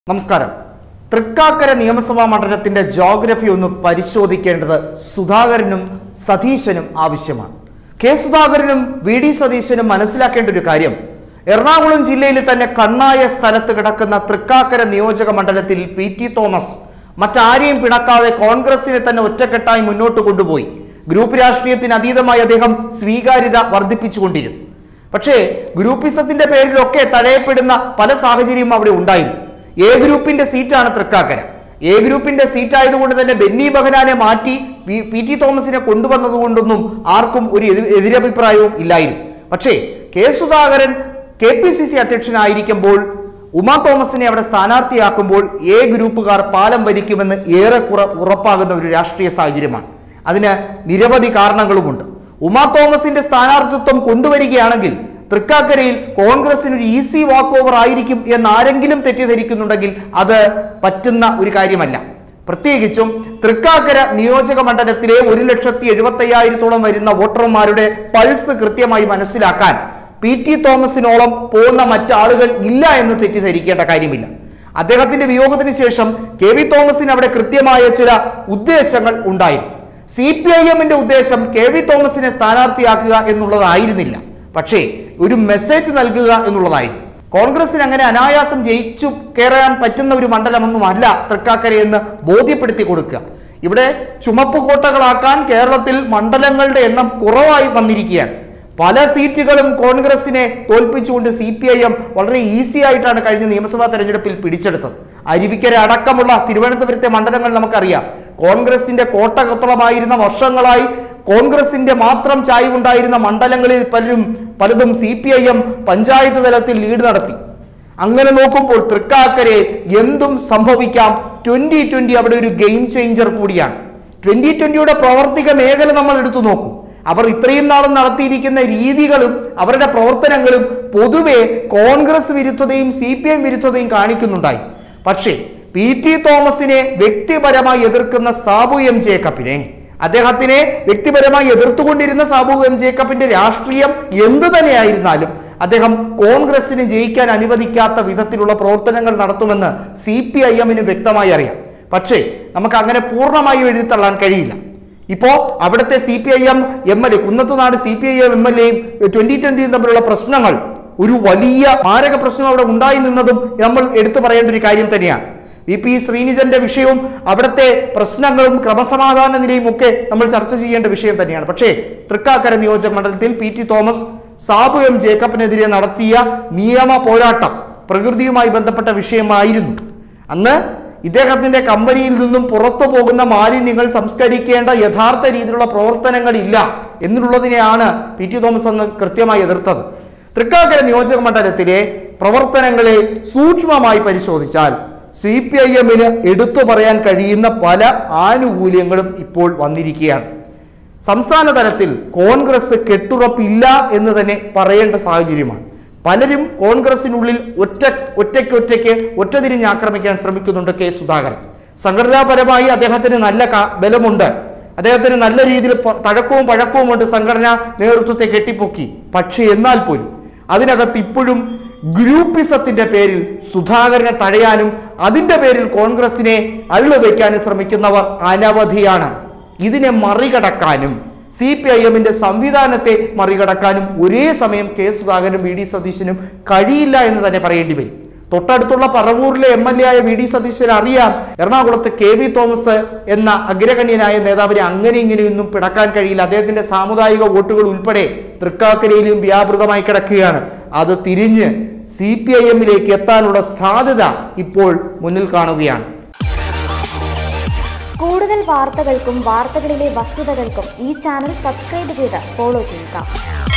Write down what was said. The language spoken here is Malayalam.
നമസ്കാരം തൃക്കാക്കര നിയമസഭാ മണ്ഡലത്തിന്റെ ജോഗ്രഫി ഒന്ന് പരിശോധിക്കേണ്ടത് സുധാകരനും സതീശനും ആവശ്യമാണ് കെ സുധാകരനും വി ഡി സതീശനും മനസ്സിലാക്കേണ്ട ഒരു കാര്യം എറണാകുളം ജില്ലയിൽ തന്നെ കണ്ണായ സ്ഥലത്ത് കിടക്കുന്ന തൃക്കാക്കര നിയോജക മണ്ഡലത്തിൽ പി ടി തോമസ് മറ്റാരെയും പിണക്കാതെ കോൺഗ്രസിനെ തന്നെ ഒറ്റക്കെട്ടായി മുന്നോട്ട് കൊണ്ടുപോയി ഗ്രൂപ്പ് രാഷ്ട്രീയത്തിന് അതീതമായി അദ്ദേഹം സ്വീകാര്യത വർദ്ധിപ്പിച്ചുകൊണ്ടിരുന്നു പക്ഷേ ഗ്രൂപ്പിസത്തിന്റെ പേരിലൊക്കെ തഴയപ്പെടുന്ന പല സാഹചര്യവും അവിടെ ഉണ്ടായിരുന്നു എ ഗ്രൂപ്പിന്റെ സീറ്റാണ് തൃക്കാക്കര എ ഗ്രൂപ്പിന്റെ സീറ്റ് ആയതുകൊണ്ട് തന്നെ ബെന്നി ബഹനാനെ മാറ്റി പി- പി ടി തോമസിനെ കൊണ്ടുവന്നതുകൊണ്ടൊന്നും ആർക്കും ഒരു എതി- എതിരഭിപ്രായവും ഇല്ലായിരുന്നു പക്ഷേ K Sudhakaran K P C C അധ്യക്ഷനായിരിക്കുമ്പോൾ ഉമാ തോമസിനെ അവിടെ സ്ഥാനാർത്ഥിയാക്കുമ്പോൾ എ ഗ്രൂപ്പുകാർ പാലം ഭരിക്കുമെന്ന് ഏറെക്കുറെ ഉറപ്പാകുന്ന ഒരു രാഷ്ട്രീയ സാഹചര്യമാണ് അതിന് നിരവധി കാരണങ്ങളുമുണ്ട് ഉമാ തോമസിന്റെ സ്ഥാനാർത്ഥിത്വം കൊണ്ടുവരികയാണെങ്കിൽ തൃക്കാക്കരയിൽ കോൺഗ്രസിന് ഒരു ഈസി വാക്ക് ഓവർ ആയിരിക്കും എന്ന് ആരെങ്കിലും തെറ്റിദ്ധരിക്കുന്നുണ്ടെങ്കിൽ അത് പറ്റുന്ന ഒരു കാര്യമല്ല പ്രത്യേകിച്ചും തൃക്കാക്കര നിയോജക മണ്ഡലത്തിലെ ഒരു ലക്ഷത്തി എഴുപത്തി അയ്യായിരത്തോളം വരുന്ന വോട്ടർമാരുടെ പൾസ് കൃത്യമായി മനസ്സിലാക്കാൻ പി ടി തോമസിനോളം പോകുന്ന മറ്റാളുകൾ ഇല്ല എന്ന് തെറ്റിദ്ധരിക്കേണ്ട കാര്യമില്ല അദ്ദേഹത്തിന്റെ വിയോഗത്തിന് ശേഷം കെ വി തോമസിന് അവിടെ കൃത്യമായ ചില ഉദ്ദേശങ്ങൾ ഉണ്ടായിരുന്നു സി പി ഐ എമ്മിന്റെ ഉദ്ദേശം കെ വി തോമസിനെ സ്ഥാനാർത്ഥിയാക്കുക എന്നുള്ളതായിരുന്നില്ല പക്ഷേ ഒരു മെസ്സേജ് നൽകുക എന്നുള്ളതായിരുന്നു കോൺഗ്രസിന് അങ്ങനെ അനായാസം ജയിച്ചു കയറാൻ പറ്റുന്ന ഒരു മണ്ഡലമൊന്നുമല്ല തൃക്കാക്കരയെന്ന് ബോധ്യപ്പെടുത്തി കൊടുക്കുക ഇവിടെ ചുമപ്പ് കോട്ടകളാക്കാൻ കേരളത്തിൽ മണ്ഡലങ്ങളുടെ എണ്ണം കുറവായി വന്നിരിക്കുകയാണ് പല സീറ്റുകളും കോൺഗ്രസിനെ തോൽപ്പിച്ചുകൊണ്ട് സി പി ഐ എം വളരെ ഈസി ആയിട്ടാണ് കഴിഞ്ഞ നിയമസഭാ തെരഞ്ഞെടുപ്പിൽ പിടിച്ചെടുത്തത് അരുവിക്കര അടക്കമുള്ള തിരുവനന്തപുരത്തെ മണ്ഡലങ്ങൾ നമുക്കറിയാം കോൺഗ്രസിന്റെ കോട്ടകുത്തളമായിരുന്ന വർഷങ്ങളായി കോൺഗ്രസിന്റെ മാത്രം ചായ്വുണ്ടായിരുന്ന മണ്ഡലങ്ങളിൽ പലരും പലതും C P I M panchayat തലത്തിൽ ലീഡ് നടത്തി അങ്ങനെ നോക്കുമ്പോൾ തൃക്കാക്കരയിൽ എന്തും സംഭവിക്കാം ട്വന്റി ട്വന്റി അവിടെ ഒരു ഗെയിം ചേഞ്ചർ കൂടിയാണ് ട്വന്റി ട്വന്റിയുടെ പ്രവർത്തിക മേഖല നമ്മൾ എടുത്തു നോക്കൂ അവർ ഇത്രയും നാളും നടത്തിയിരിക്കുന്ന രീതികളും അവരുടെ പ്രവർത്തനങ്ങളും പൊതുവെ കോൺഗ്രസ് വിരുദ്ധതയും സി പി എം വിരുദ്ധതയും കാണിക്കുന്നുണ്ടായി പക്ഷേ പി ടി തോമസിനെ വ്യക്തിപരമായി എതിർക്കുന്ന സാബു എം ജേക്കബിനെ അദ്ദേഹത്തിനെ വ്യക്തിപരമായി എതിർത്തുകൊണ്ടിരുന്ന സാബു എം ജേക്കബിന്റെ രാഷ്ട്രീയം എന്തു തന്നെയായിരുന്നാലും അദ്ദേഹം കോൺഗ്രസിന് ജയിക്കാൻ അനുവദിക്കാത്ത വിധത്തിലുള്ള പ്രവർത്തനങ്ങൾ നടത്തുമെന്ന് സി പി ഐ എമ്മിന് വ്യക്തമായി അറിയാം പക്ഷേ നമുക്ക് അങ്ങനെ പൂർണ്ണമായും എഴുതിത്തള്ളാൻ കഴിയില്ല ഇപ്പോ അവിടുത്തെ C P I M M L A Kunnathunad C P I M M L എയും ട്വന്റി ട്വന്റിയും തമ്മിലുള്ള പ്രശ്നങ്ങൾ ഒരു വലിയ മാരക പ്രശ്നം അവിടെ ഉണ്ടായി നിന്നതും നമ്മൾ എടുത്തു പറയേണ്ട ഒരു കാര്യം തന്നെയാണ് വി പി ശ്രീനിജന്റെ വിഷയവും അവിടുത്തെ പ്രശ്നങ്ങളും ക്രമസമാധാന നിലയും ഒക്കെ നമ്മൾ ചർച്ച ചെയ്യേണ്ട വിഷയം തന്നെയാണ് പക്ഷേ തൃക്കാക്കര നിയോജക മണ്ഡലത്തിൽ P T Thomas Sabu M ജേക്കബിനെതിരെ നടത്തിയ നിയമ പോരാട്ടം പ്രകൃതിയുമായി ബന്ധപ്പെട്ട വിഷയമായിരുന്നു അന്ന് ഇദ്ദേഹത്തിന്റെ കമ്പനിയിൽ നിന്നും പുറത്തു പോകുന്ന മാലിന്യങ്ങൾ സംസ്കരിക്കേണ്ട യഥാർത്ഥ രീതിയിലുള്ള പ്രവർത്തനങ്ങളില്ല എന്നുള്ളതിനെയാണ് പി ടി തോമസ് അന്ന് കൃത്യമായി എതിർത്തത് തൃക്കാക്കര നിയോജക മണ്ഡലത്തിലെ പ്രവർത്തനങ്ങളെ സൂക്ഷ്മമായി പരിശോധിച്ചാൽ സി പി ഐ എമ്മിന് എടുത്തു പറയാൻ കഴിയുന്ന പല ആനുകൂല്യങ്ങളും ഇപ്പോൾ വന്നിരിക്കുകയാണ് സംസ്ഥാന തലത്തിൽ കോൺഗ്രസ് കെട്ടുറപ്പില്ല എന്ന് തന്നെ പറയേണ്ട സാഹചര്യമാണ് പലരും കോൺഗ്രസിനുള്ളിൽ ഒറ്റ ഒറ്റയ്ക്കൊറ്റയ്ക്ക് ഒറ്റതിരിഞ്ഞ് ആക്രമിക്കാൻ ശ്രമിക്കുന്നുണ്ട് കെ സുധാകരൻ സംഘടനാപരമായി അദ്ദേഹത്തിന് നല്ല ക- ബലമുണ്ട് അദ്ദേഹത്തിന് നല്ല രീതിയിൽ പ- തഴക്കവും പഴക്കവും കൊണ്ട് സംഘടനാ നേതൃത്വത്തെ കെട്ടിപ്പൊക്കി പക്ഷേ എന്നാൽ പോലും അതിനകത്ത് ഇപ്പോഴും ഗ്രൂപ്പിസത്തിന്റെ പേരിൽ സുധാകരനെ തടയാനും അതിന്റെ പേരിൽ കോൺഗ്രസിനെ അള്ളു വയ്ക്കാനും ശ്രമിക്കുന്നവർ അനവധിയാണ് ഇതിനെ മറികടക്കാനും സി പി ഐ എമ്മിന്റെ സംവിധാനത്തെ മറികടക്കാനും ഒരേ സമയം കെ സുധാകരനും വി ഡി സതീശനും കഴിയില്ല എന്ന് തന്നെ പറയേണ്ടി വരും തൊട്ടടുത്തുള്ള പറവൂരിലെ എം എൽ എ ആയ വി ഡി സതീശന് അറിയാം എറണാകുളത്ത് കെ വി തോമസ് എന്ന അഗ്രഗണ്യനായ നേതാവിനെ അങ്ങനെ ഇങ്ങനെയൊന്നും പിടക്കാൻ കഴിയില്ല അദ്ദേഹത്തിന്റെ സാമുദായിക വോട്ടുകൾ ഉൾപ്പെടെ തൃക്കാക്കരയിലും വ്യാപൃതമായി കിടക്കുകയാണ് അത് തിരിഞ്ഞ് സി പി ഐ എമ്മിലേക്ക് എത്താനുള്ള സാധ്യത ഇപ്പോൾ മുന്നിൽ കാണുകയാണ് കൂടുതൽ വാർത്തകൾക്കും വാർത്തകളിലെ വസ്തുതകൾക്കും ഈ ചാനൽ സബ്സ്ക്രൈബ് ചെയ്ത് ഫോളോ ചെയ്യുക